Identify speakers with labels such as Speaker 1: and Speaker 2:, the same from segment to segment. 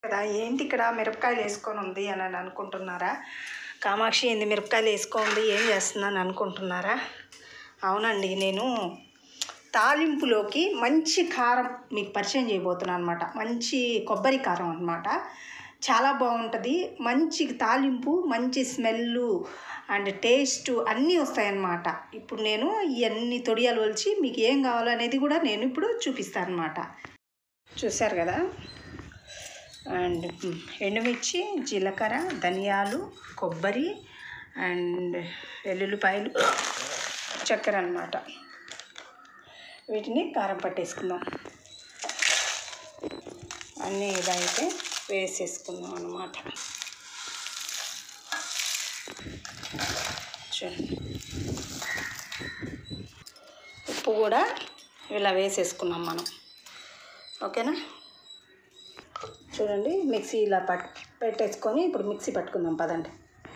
Speaker 1: కదా ఏంటి ఇక్కడ మిరపకాయలు వేసుకొని ఉంది అని అని అనుకుంటున్నారా కామాక్షి ఏంది మిరపకాయలు వేసుకోండి ఏం చేస్తుందని అనుకుంటున్నారా అవునండి నేను తాలింపులోకి మంచి కారం మీకు పరిచయం చేయబోతున్నాను అనమాట మంచి కొబ్బరి కారం అనమాట చాలా బాగుంటుంది మంచి తాలింపు మంచి స్మెల్ అండ్ టేస్ట్ అన్నీ వస్తాయన్నమాట ఇప్పుడు నేను ఇవన్నీ తొడియాలు వలిచి మీకు ఏం కావాలో అనేది కూడా నేను ఇప్పుడు చూపిస్తాను అనమాట చూశారు కదా అండ్ ఎండుమిర్చి జీలకర్ర ధనియాలు కొబ్బరి అండ్ వెల్లుల్లిపాయలు చక్కెర అన్నమాట వీటిని కారం పట్టేసుకుందాం అన్నీ ఇలా అయితే వేసేసుకుందాం అన్నమాట చూడండి ఉప్పు కూడా ఇలా వేసేసుకున్నాం మనం ఓకేనా చూడండి మిక్సీ ఇలా పట్ పెట్టేసుకొని ఇప్పుడు మిక్సీ పట్టుకుందాం పదండి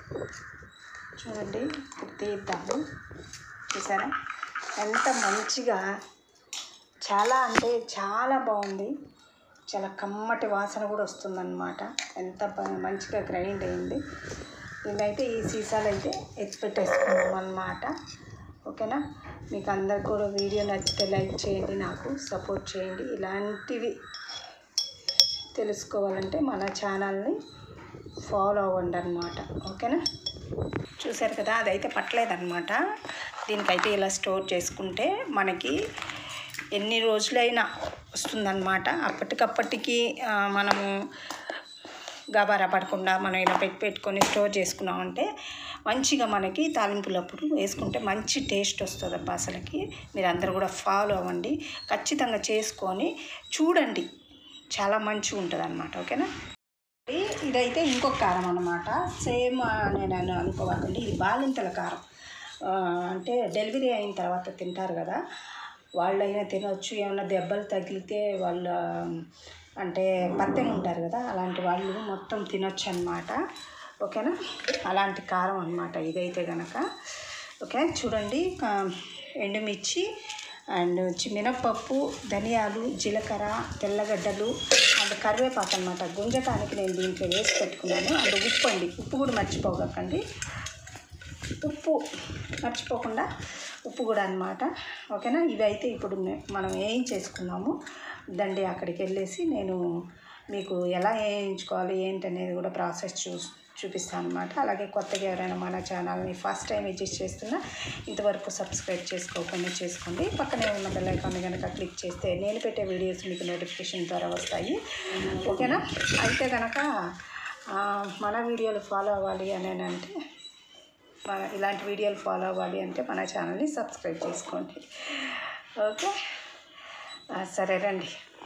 Speaker 1: చూడండి ఇప్పుడు తీద్దాము చూసారా ఎంత మంచిగా చాలా అంటే చాలా బాగుంది చాలా కమ్మటి వాసన కూడా వస్తుందన్నమాట ఎంత బా- మంచిగా గ్రైండ్ అయింది ఇదైతే ఈ సీసాలు అయితే ఎత్తి పెట్టేసుకున్నాం అన్నమాట ఓకేనా మీకు అందరికి కూడా వీడియో నచ్చితే లైక్ చేయండి నాకు సపోర్ట్ చేయండి ఇలాంటివి తెలుసుకోవాలంటే మన ఛానల్ని ఫాలో అవ్వండి అనమాట ఓకేనా చూసారు కదా అదైతే పట్టలేదన్నమాట దీనికైతే ఇలా స్టోర్ చేసుకుంటే మనకి ఎన్ని రోజులైనా వస్తుందన్నమాట అప్పటికప్పటికి ఆ, మనము గాబారా పడకుండా మనం ఇలా పెట్టి పెట్టుకొని స్టోర్ చేసుకున్నామంటే మంచిగా మనకి తాలింపులప్పుడు వేసుకుంటే మంచి టేస్ట్ వస్తుంది అబ్బా అసలుకి మీరు అందరూ కూడా ఫాలో అవ్వండి ఖచ్చితంగా చేసుకొని చూడండి చాలా మంచిగా ఉంటుంది అనమాట ఓకేనా ఇదైతే ఇంకొక కారం అనమాట సేమ్ నేను అను- అనుకోవాలండి ఇది బాలింతల కారం ఆ, అంటే డెలివరీ అయిన తర్వాత తింటారు కదా వాళ్ళైనా తినొచ్చు ఏమైనా దెబ్బలు తగిలితే వాళ్ళ అంటే పత్తెన ఉంటారు కదా అలాంటి వాళ్ళు మొత్తం తినొచ్చు అనమాట ఓకేనా అలాంటి కారం అనమాట ఇదైతే కనుక ఓకే చూడండి కా- ఎండుమిర్చి అండ్ చి- మినప్పప్పు ధనియాలు జీలకర్ర తెల్లగడ్డలు అండ్ కరివేపాకు అనమాట గుంజకానికి నేను దీంట్లో వేసి పెట్టుకున్నాను అండ్ ఉప్పు అండి ఉప్పు కూడా మర్చిపోకండి ఉప్పు మర్చిపోకుండా ఉప్పు కూడా అనమాట ఓకేనా ఇవి అయితే ఇప్పుడు మే- మనం ఏం చేసుకున్నాము దండి అక్కడికి వెళ్ళేసి నేను మీకు ఎలా వేయించుకోవాలి ఏంటి అనేది కూడా ప్రాసెస్ చూ చూపిస్తాను అనమాట అలాగే కొత్తగా ఎవరైనా మన ఛానల్ని ఫస్ట్ టైం విజిట్ చేస్తున్నా ఇంతవరకు సబ్స్క్రైబ్ చేసుకోకుండా చేసుకోండి పక్కనే ఉన్న బెల్ ఐకాన్ కనుక క్లిక్ చేస్తే నేను పెట్టే వీడియోస్ మీకు నోటిఫికేషన్ ద్వారా వస్తాయి ఓకేనా అయితే కనుక ఆ, మన వీడియోలు ఫాలో అవ్వాలి అని అంటే మన ఇలాంటి వీడియోలు ఫాలో అవ్వాలి అంటే మన ఛానల్ని సబ్స్క్రైబ్ చేసుకోండి ఓకే ఆ, సరే రండి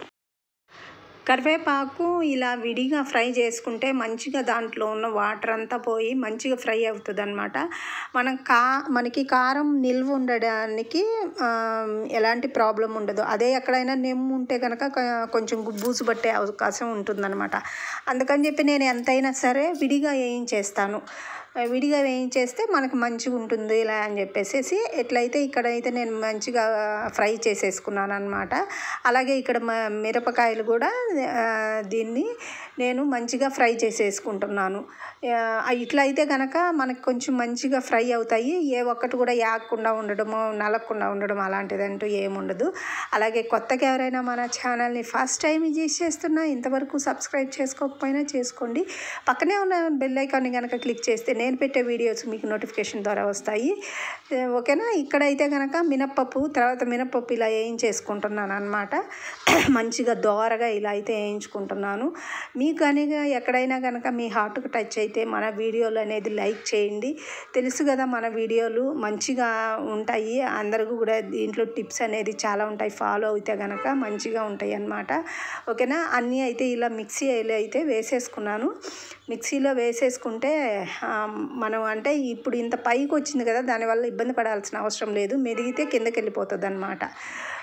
Speaker 1: కరివేపాకు ఇలా విడిగా ఫ్రై చేసుకుంటే మంచిగా దాంట్లో ఉన్న వాటర్ అంతా పోయి మంచిగా ఫ్రై అవుతుంది అనమాట మనం కా మనకి కారం నిల్వ ఉండడానికి ఆ, ఎలాంటి ప్రాబ్లం ఉండదు అదే ఎక్కడైనా నెమ్ము ఉంటే కనుక కొ- కొంచెం బూజు పట్టే అవకాశం ఉంటుందన్నమాట అందుకని చెప్పి నేను ఎంతైనా సరే విడిగా వేయించేస్తాను విడిగా వేయించేస్తే మనకు మంచిగా ఉంటుంది ఇలా అని చెప్పేసి ఎట్లయితే ఇక్కడైతే నేను మంచిగా ఫ్రై చేసేసుకున్నాను అనమాట అలాగే ఇక్కడ మ- మిరపకాయలు కూడా ఆ, దీన్ని నేను మంచిగా ఫ్రై చేసేసుకుంటున్నాను ఆ, ఇట్లా అయితే కనుక మనకు కొంచెం మంచిగా ఫ్రై అవుతాయి ఏ ఒక్కటి కూడా యాగకుండా ఉండడము నలగకుండా ఉండడం అలాంటిదంటూ ఏముండదు అలాగే కొత్తగా ఎవరైనా మన ఛానల్ని ఫస్ట్ టైం విజిట్ చేస్తున్నా ఇంతవరకు సబ్స్క్రైబ్ చేసుకోకపోయినా చేసుకోండి పక్కనే ఉన్న బెల్ ఐకాన్ని కనుక క్లిక్ చేస్తే నేను పెట్టే వీడియోస్ మీకు నోటిఫికేషన్ ద్వారా వస్తాయి ఏ, ఓకేనా ఇక్కడైతే కనుక మినప్పప్పు తర్వాత మినప్పప్పు ఇలా వేయించేసుకుంటున్నాను అనమాట మంచిగా దోరగా ఇలా అయితే వేయించుకుంటున్నాను మీకు కనుక ఎక్కడైనా కనుక మీ హార్ట్కి టచ్ అయితే మన వీడియోలు అనేది లైక్ చేయండి తెలుసు కదా మన వీడియోలు మంచిగా ఉంటాయి అందరికీ కూడా దీంట్లో టిప్స్ అనేది చాలా ఉంటాయి ఫాలో అయితే కనుక మంచిగా ఉంటాయి అన్నమాట ఓకేనా అన్నీ అయితే ఇలా మిక్సీలో అయితే వేసేసుకున్నాను మిక్సీలో వేసేసుకుంటే ఆ, మనం అంటే ఇప్పుడు ఇంత పైకి వచ్చింది కదా దానివల్ల ఇబ్బంది పడాల్సిన అవసరం లేదు మెదిగితే కిందకి వెళ్ళిపోతుంది అనమాట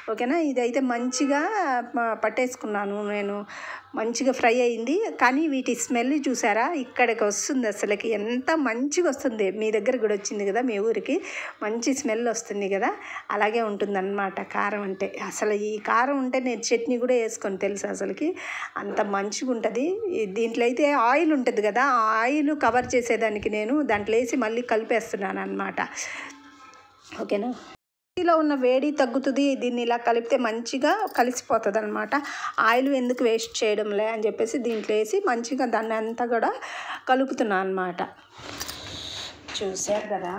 Speaker 1: ఓకేనా ఇదైతే మంచిగా ప- పట్టేసుకున్నాను నేను మంచిగా ఫ్రై అయింది కానీ వీటి స్మెల్ చూసారా ఇక్కడికి వస్తుంది అసలుకి ఎంత మంచిగా వస్తుంది మీ దగ్గర కూడా వచ్చింది కదా మీ ఊరికి మంచి స్మెల్ వస్తుంది కదా అలాగే ఉంటుందన్నమాట కారం అంటే అసలు ఈ కారం ఉంటే నేను చట్నీ కూడా వేసుకొని తెలుసు అసలుకి అంత మంచిగా ఉంటుంది ఈ దీంట్లో అయితే ఆయిల్ ఉంటుంది కదా ఆ ఆయిల్ కవర్ చేసేదానికి నేను దాంట్లో వేసి మళ్ళీ కలిపేస్తున్నాను అనమాట ఓకేనా లో ఉన్న వేడి తగ్గుతుంది దీన్ని ఇలా కలిపితే మంచిగా కలిసిపోతుంది అనమాట ఆయిల్ ఎందుకు వేస్ట్ చేయడంలే అని చెప్పేసి దీంట్లో వేసి మంచిగా దాన్ని అంతా కూడా కలుపుతున్నాను అనమాట చూశారు కదా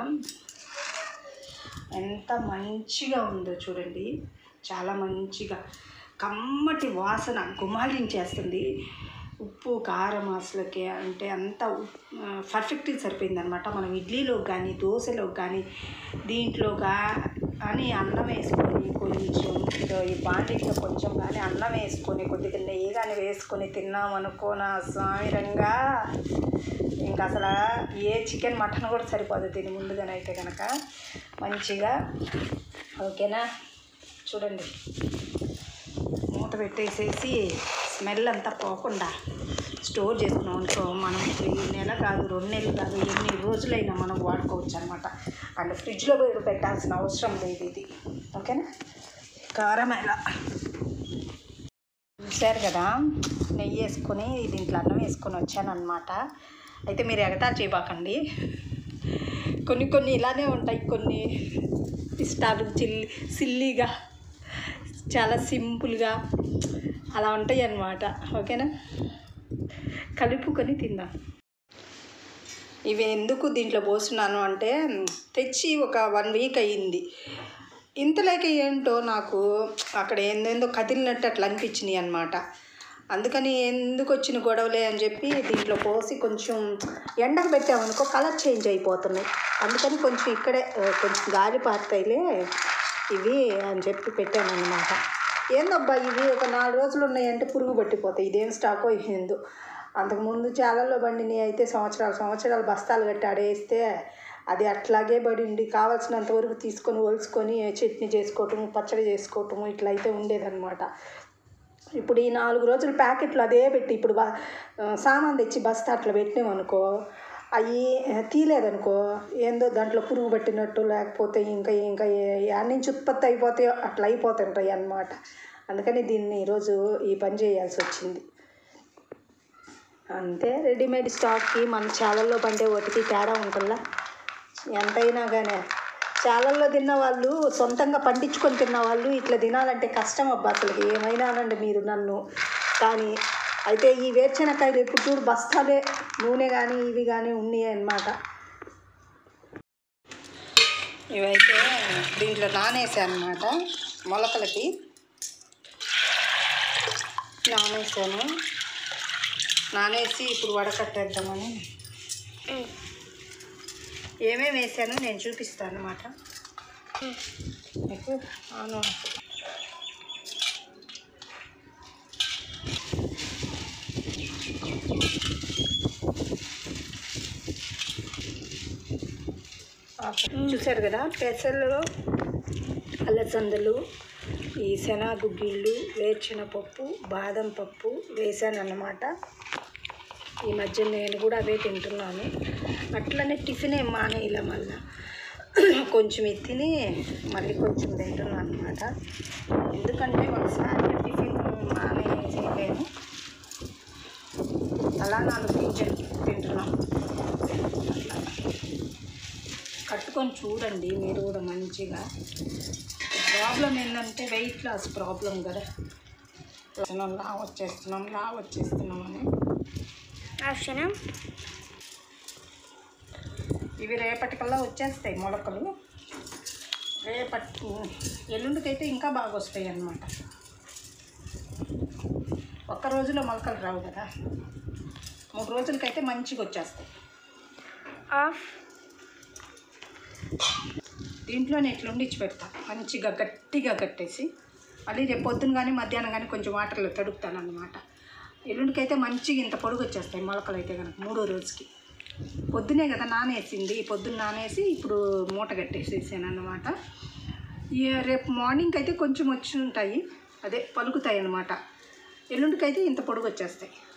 Speaker 1: ఎంత మంచిగా ఉందో చూడండి చాలా మంచిగా కమ్మటి వాసన గుమాలించేస్తుంది ఉప్పు కారం అసలుకి అంటే అంత పర్ఫెక్ట్గా సరిపోయింది అనమాట మనం ఇడ్లీలో కానీ దోశలో కానీ దీంట్లో కానీ అన్నం వేసుకొని కొంచెం ఇదో ఈ బాండీలో కొంచెం కానీ అన్నం వేసుకొని కొద్దిగా నెయ్యి కానీ వేసుకొని తిన్నామనుకోనా సామిరంగా ఇంకా అసలు ఏ చికెన్ మటన్ కూడా సరిపోదు దీని ముందుగానైతే కనుక మంచిగా ఓకేనా చూడండి మూత పెట్టేసేసి స్మెల్ అంతా పోకుండా స్టోర్ చేసుకున్నాం అనుకో మనం ఈ నెల కాదు రెండు నెలలు కాదు ఎన్ని రోజులైనా మనం వాడుకోవచ్చు అనమాట అండ్ ఫ్రిడ్జ్లో కూడా పెట్టాల్సిన అవసరం లేదు ఇది ఓకేనా కారం ఎలా చూశారు కదా నెయ్యి వేసుకొని దీంట్లో అన్నం వేసుకొని వచ్చాను అనమాట అయితే మీరు ఎగతాళి చేయబాకండి కొన్ని కొన్ని ఇలానే ఉంటాయి కొన్ని ఇష్టాలు చిల్లి సిల్లీగా చాలా సింపుల్గా అలా ఉంటాయి అన్నమాట ఓకేనా కలుపుకొని తిందాం ఇవి ఎందుకు దీంట్లో పోస్తున్నాను అంటే తెచ్చి ఒక వన్ వీక్ అయ్యింది ఇంతలోకి ఏంటో నాకు అక్కడ ఏందేందో కదిలినట్టు అట్లా అనిపించినాయి అనమాట అందుకని ఎందుకు వచ్చిన గొడవలే అని చెప్పి దీంట్లో పోసి కొంచెం ఎండకు పెట్టామనుకో కలర్ చేంజ్ అయిపోతున్నాయి అందుకని కొంచెం ఇక్కడే ఆ, కొంచెం గాలి పారుతాయిలే ఇవి అని చెప్పి పెట్టాను అనమాట ఏందబ్బా ఇవి ఒక నాలుగు రోజులు ఉన్నాయంటే పురుగు పట్టిపోతాయి ఇదేం స్టాకో ఏందో అంతకుముందు చాలల్లో బండిని అయితే సంవత్సరాలు సంవత్సరాలు బస్తాలు కట్టి ఆడేస్తే అది అట్లాగే పడింది కావాల్సినంత వరకు తీసుకొని ఒలుసుకొని చట్నీ చేసుకోవటము పచ్చడి చేసుకోవటము ఇట్లా అయితే ఉండేదన్నమాట ఇప్పుడు ఈ నాలుగు రోజులు ప్యాకెట్లు అదే పెట్టి ఇప్పుడు బా సామాన్ తెచ్చి బస్తా అట్లా పెట్టినామనుకో అవి తీయలేదనుకో ఏందో దాంట్లో పురుగు పట్టినట్టు లేకపోతే ఇంకా ఇంకా యాడ్ నుంచి ఉత్పత్తి అయిపోతాయో అట్లా అయిపోతుంటాయి అన్నమాట అందుకని దీన్ని ఈరోజు ఈ పని చేయాల్సి వచ్చింది అంతే రెడీమేడ్ స్టాక్కి మన చాలల్లో పండే వాటికి తేడా ఉంటుందా ఎంతైనా కానీ చాలల్లో తిన్న వాళ్ళు సొంతంగా పండించుకొని తిన్న వాళ్ళు ఇట్లా తినాలంటే కష్టం అబ్బా అసలు ఏమైనా అనండి మీరు నన్ను కానీ అయితే ఈ వేరుశెనక్కాయలు ఎప్పుడు చూడు బస్తాలే నూనె కానీ ఇవి కానీ ఉన్నాయి అన్నమాట ఇవైతే దీంట్లో నానేసాను అనమాట మొలకలకి నానేసాను నానేసి ఇప్పుడు వడకట్టేద్దామని ఏమేమి వేసానో నేను చూపిస్తాను అనమాట మీకు అవును చూశారు కదా పెసలు అలసందలు ఈ శనగుగ్గిళ్ళు వేరుశెనగపప్పు బాదం పప్పు వేసాను అన్నమాట ఈ మధ్య నేను కూడా అవే తింటున్నాను అట్లనే టిఫిన్ ఏం మానేయాల మళ్ళా కొంచెం ఇది తిని మళ్ళీ కొంచెం తింటున్నాను అనమాట ఎందుకంటే ఒకసారి టిఫిన్ మానేయలేను అలా నాలుగు గింజలు తింటున్నాం అట్లా కట్టుకొని చూడండి మీరు కూడా మంచిగా ప్రాబ్లం ఏంటంటే వెయిట్ లాస్ ప్రాబ్లం కదా వస్తున్నాం లా వచ్చేస్తున్నాం లా వచ్చేస్తున్నాం అని
Speaker 2: ఆప్షన్
Speaker 1: ఇవి రేపటికల్లా వచ్చేస్తాయి మొలకలు రేపటి ఎల్లుండికైతే ఇంకా బాగా వస్తాయి అన్నమాట ఒక్క రోజులో మొలకలు రావు కదా మూడు రోజులకైతే మంచిగా వచ్చేస్తాయి
Speaker 2: ఆఫ్
Speaker 1: దీంట్లోనే ఇట్లా ఉండిచ్చి పెడతా మంచిగా గట్టిగా కట్టేసి మళ్ళీ రేపు పొద్దున కానీ మధ్యాహ్నం కానీ కొంచెం వాటర్లో తడుపుతాను అనమాట ఎల్లుండికైతే మంచిగా ఇంత పొడుగు వచ్చేస్తాయి మొలకలు అయితే కనుక మూడో రోజుకి పొద్దునే కదా నానేసింది పొద్దున్న నానేసి ఇప్పుడు మూట కట్టేసేసాను అనమాట ఈ రేపు మార్నింగ్ అయితే కొంచెం వచ్చి ఉంటాయి అదే పలుకుతాయి అన్నమాట ఎల్లుండికి అయితే ఇంత పొడుగు వచ్చేస్తాయి